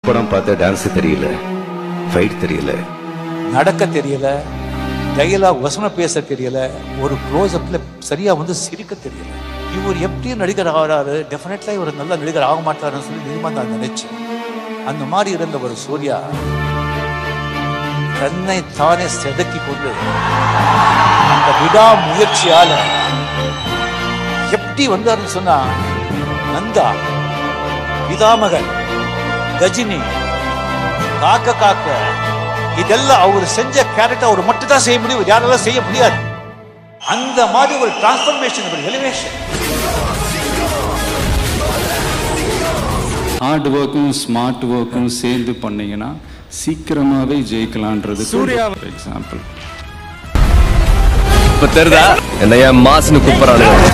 படம் பார்த்த டான்ஸ் தெரியல ஃபைட் தெரியல நடக்க தெரியல டைலாக் வசனம் பேச தெரியல ஒரு க்ளோஸ் அப்ல சரியா வந்து சிரிக்க தெரியல இவர் எப்படி நடிகர் ஆகிறாரு டெஃபினெட்லா இவர் நல்ல நடிகர் ஆக மாட்டாருன்னு சொல்லி நிர்மா நான் நினைச்சேன் அந்த மாதிரி இருந்த ஒரு சூர்யா தன்னை தானே செதுக்கி கொண்டு அந்த விடா முயற்சியால எப்படி வந்தாருன்னு சொன்னா நந்தா பிதாமகன் கஜினி காக்க காக்க இதெல்லாம் அவர் செஞ்ச கேரக்டர் அவர் மட்டும் தான் செய்ய முடியும் யாராலும் செய்ய முடியாது அந்த மாதிரி ஒரு டிரான்ஸ்ஃபர்மேஷன் ஒரு எலிவேஷன் ஹார்ட் ஒர்க்கும் ஸ்மார்ட் ஒர்க்கும் சேர்ந்து பண்ணீங்கன்னா சீக்கிரமாவே ஜெயிக்கலான்றது சூர்யா எக்ஸாம்பிள் இப்ப தெரியுதா என்னைய மாசுன்னு கூப்பிடறானு